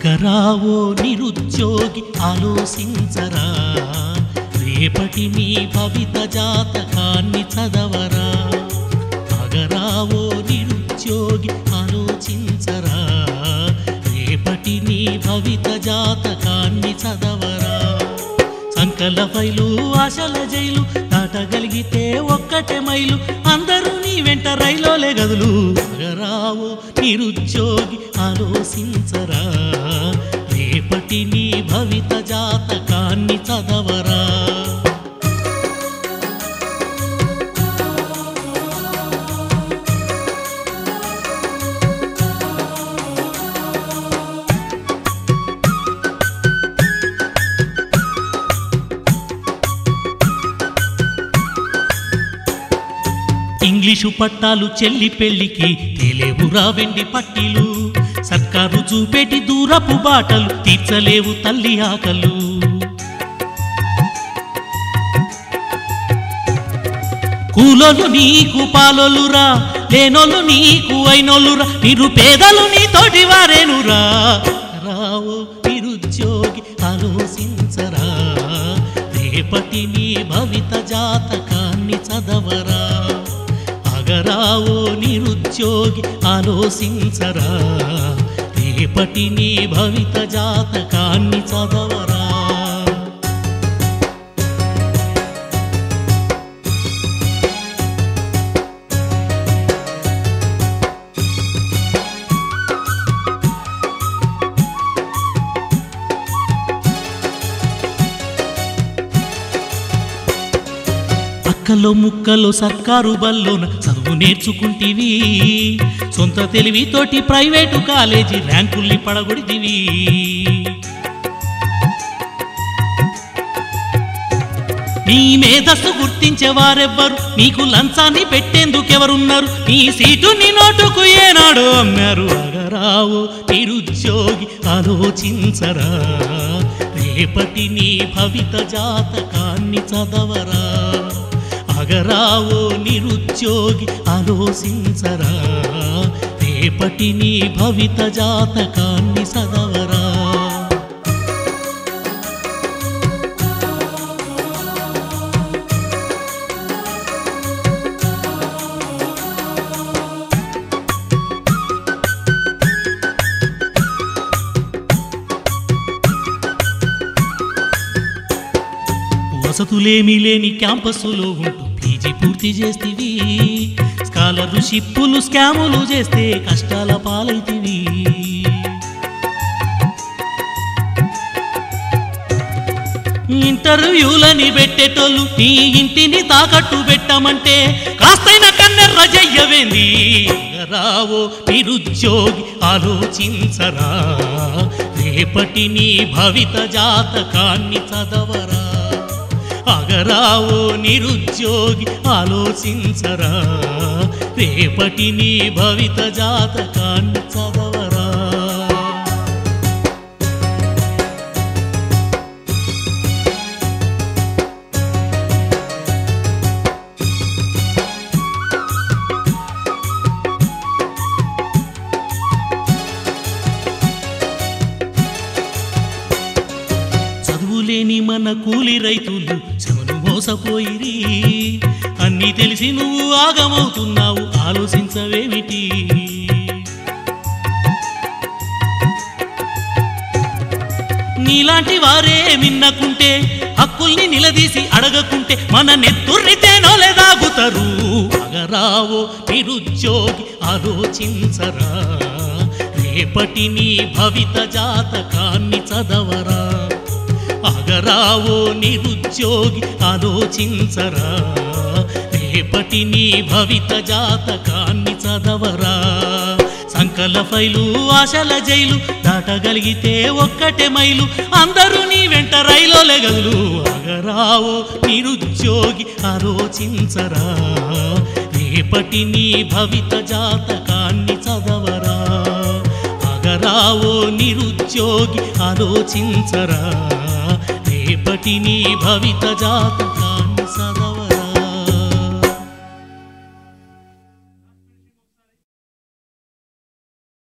అగరావో నిరుద్యోగి ఆలోచించరా రేపటి నీ భవిత జాతకాన్ని చదవరా అగరావో నిరుద్యోగి ఆలోచించరా రేపటి నీ భవిత జాతకాన్ని చదవరా సంకల ఫైలు ఆశల జైలు దాటగలిగితే ఒక్కటే మైలు అందరూ నీ వెంట రైలోలే గదులు అగరావు నిరుద్యోగి ఆలోచించరా రేపటి నీ భవిత జాతకాన్ని చదవరా ఇంగ్లీషు పట్టాలు చెల్లి పెళ్లికి తేలేవురా వెండి పట్టీలు సర్కారు చూపేటి దూరపు బాటలు తీర్చలేవు తల్లి ఆకలు కూలోలు నీకు పాలోలురా లేనోళ్ళు నీకు అయినోళ్ళురా నిరుపేదలు నీ తోటి వారేనురా రావు నిరుద్యోగి ఆలోచించరా రేపటి నీ భవిత జాతకాన్ని చదవరా అగరావో నిరుద్యోగి ఆలోచించరా రేపటి నీ భవిత జాతకాన్ని చదవరా అక్కలో ముక్కలో సర్కారు బల్లోన చదువు నేర్చుకుంటివి సొంత తెలివితోటి ప్రైవేటు కాలేజీ ర్యాంకుల్ని పడగొడితివి నీ మేధస్సు గుర్తించేవారెవ్వరు నీకు లంచాన్ని పెట్టేందుకెవరున్నారు నీ సీటు నీ నోటుకు ఏనాడు అమ్మారు అగరావు నిరుద్యోగి ఆలోచించరా రేపటి నీ భవిత జాతకాన్ని చదవరా అగరావో నిరుద్యోగి ఆలోచించరా రేపటి నీ భవిత జాతకాన్ని చదవరా వసతులేమీ లేని క్యాంపస్సులో ఉంటూ పీజీ పూర్తి చేస్తేవి స్కాలర్షిప్పులు స్కాములు చేస్తే కష్టాల పాలైతివి ఇంటర్వ్యూలని పెట్టేటోళ్ళు నీ ఇంటిని తాకట్టు పెట్టమంటే కాస్తైన కన్నెర్ర జయ్యవేంది రావో నిరుద్యోగి ఆలోచించరా రేపటి నీ భవిత జాతకాన్ని చదవరా అగరావో నిరుద్యోగి ఆలోచించరా రేపటి నీ భవిత జాతకాన్ని చదవరా చదువులేని మన కూలి రైతులు శ్రమను మోసపోయిరి అన్నీ తెలిసి నువ్వు ఆగమవుతున్నావు ఆలోచించవేమిటి నీలాంటి వారే మిన్నకుంటే హక్కుల్ని నిలదీసి అడగకుంటే మన నెత్తుర్ని తేనోలే దాగుతారు అగరావో నిరుద్యోగి ఆలోచించరా రేపటి నీ భవిత జాతకాన్ని చదవరా అగరావో నిరుద్యోగి ఆలోచించరా రేపటి నీ భవిత జాతకాన్ని చదవరా సంకల ఫైలు ఆశల జైలు దాటగలిగితే ఒక్కటే మైలు అందరూ నీ వెంట రైలోలే గదులు అగరావో నిరుద్యోగి ఆలోచించరా రేపటి నీ భవిత జాతకాన్ని చదవరా అగరావో నిరుద్యోగి ఆలోచించరా రేపటి నీ భవిత జాతక